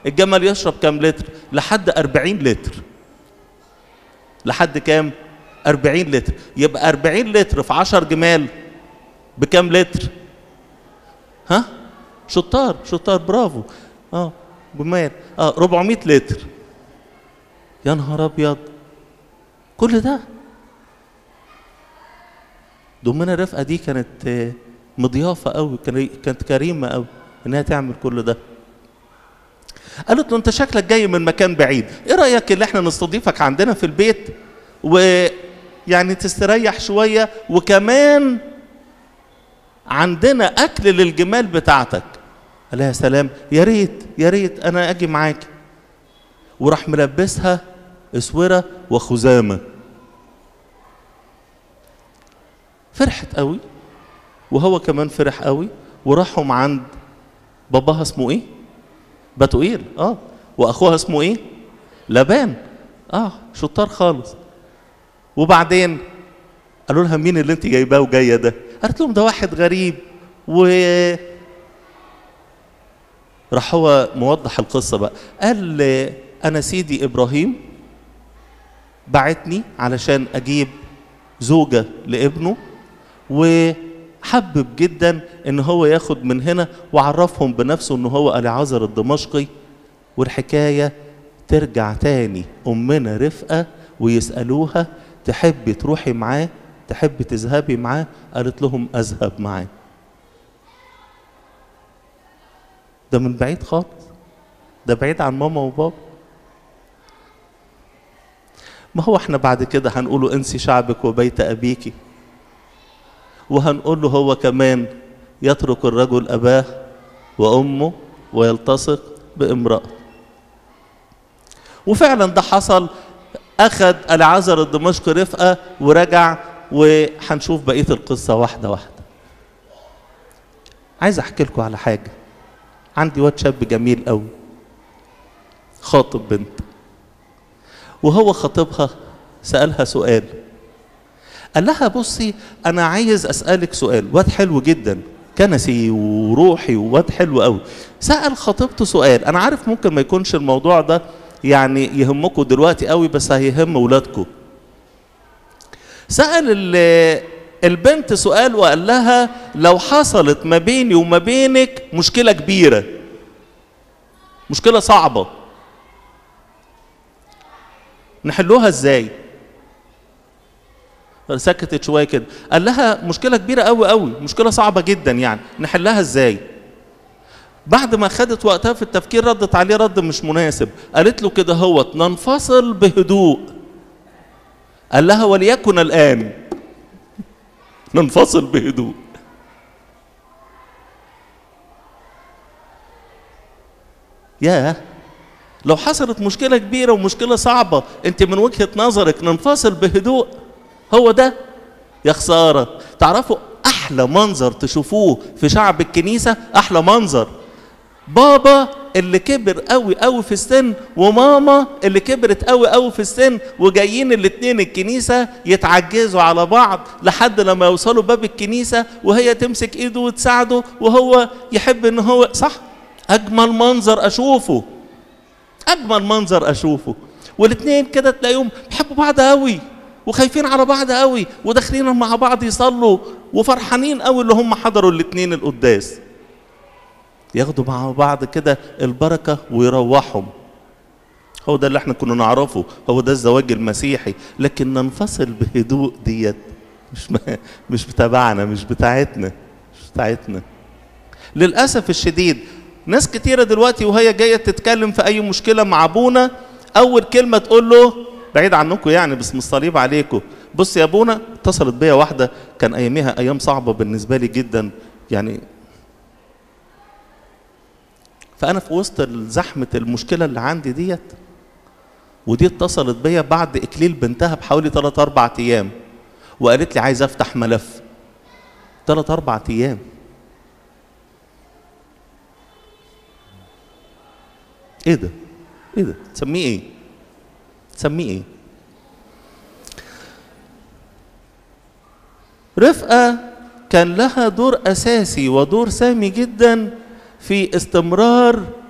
الجمل يشرب كام لتر لحد 40 لتر لحد كام 40 لتر يبقى 40 لتر في 10 جمال بكام لتر ها شطار شطار برافو اه جمال اه 400 لتر يا نهار ابيض كل ده دمنا رفقه دي كانت آه، مضيافه قوي كانت كريمه قوي انها تعمل كل ده قالت له انت شكلك جاي من مكان بعيد ايه رايك ان احنا نستضيفك عندنا في البيت ويعني تستريح شويه وكمان عندنا اكل للجمال بتاعتك قال لها يا سلام يا ريت يا ريت انا اجي معاك وراح ملبسها اسوره وخزامه فرحت قوي وهو كمان فرح قوي وراحوا عند باباها اسمه ايه بتوئيل اه واخوها اسمه ايه لبان اه شطار خالص وبعدين قالوا لها مين اللي انت جايباه وجايه ده قالت لهم ده واحد غريب و راح هو موضح القصه بقى قال انا سيدي ابراهيم بعتني علشان اجيب زوجه لابنه وحبب جدا ان هو ياخد من هنا وعرفهم بنفسه ان هو العازر الدمشقي والحكايه ترجع تاني امنا رفقه ويسالوها تحبي تروحي معاه تحبي تذهبي معاه قالت لهم اذهب معاه ده من بعيد خالص ده بعيد عن ماما وبابا ما هو احنا بعد كده هنقوله انسي شعبك وبيت ابيك وهنقول له هو كمان يترك الرجل اباه وامه ويلتصق بامراه وفعلا ده حصل اخذ العذر الدمشقي رفقه ورجع وهنشوف بقيه القصه واحده واحده عايز احكي لكم على حاجه عندي واد شاب جميل قوي خاطب بنت وهو خاطبها سالها سؤال قال لها بصي انا عايز اسالك سؤال واد حلو جدا كنسي وروحي وواد حلو قوي سال خطيبته سؤال انا عارف ممكن ما يكونش الموضوع ده يعني يهمكم دلوقتي قوي بس هيهم ولادكم سال البنت سؤال وقال لها لو حصلت ما بيني وما بينك مشكله كبيره مشكله صعبه نحلوها ازاي سكتت شويه كده قال لها مشكله كبيره قوي قوي مشكله صعبه جدا يعني نحلها ازاي بعد ما خدت وقتها في التفكير ردت عليه رد مش مناسب قالت له كده هوت ننفصل بهدوء قال لها وليكن الان ننفصل بهدوء ياه لو حصلت مشكلة كبيرة ومشكلة صعبة انت من وجهة نظرك ننفصل بهدوء هو ده يا خسارة تعرفوا أحلى منظر تشوفوه في شعب الكنيسة أحلى منظر بابا اللي كبر قوي قوي في السن وماما اللي كبرت قوي قوي في السن وجايين الاتنين الكنيسة يتعجزوا على بعض لحد لما يوصلوا باب الكنيسة وهي تمسك ايده وتساعده وهو يحب ان هو صح اجمل منظر اشوفه اجمل منظر اشوفه والاتنين كده تلاقيهم بيحبوا بعض قوي وخايفين على بعض قوي وداخلين مع بعض يصلوا وفرحانين قوي اللي هم حضروا الاتنين القداس ياخدوا مع بعض كده البركه ويروحهم هو ده اللي احنا كنا نعرفه هو ده الزواج المسيحي لكن ننفصل بهدوء ديت مش ما مش بتاعنا مش بتاعتنا مش بتاعتنا للاسف الشديد ناس كتيره دلوقتي وهي جايه تتكلم في اي مشكله مع ابونا اول كلمه تقول له بعيد عنكم يعني بس مش صليب عليكم بص يا ابونا اتصلت بيا واحده كان اياميها ايام صعبه بالنسبه لي جدا يعني فانا في وسط زحمه المشكله اللي عندي ديت ودي اتصلت بيا بعد اكليل بنتها بحوالي 3 4 ايام وقالت لي عايز افتح ملف 3 4 ايام ايه ده ايه ده تسميه ايه تسميه ايه رفقه كان لها دور اساسي ودور سامي جدا في استمرار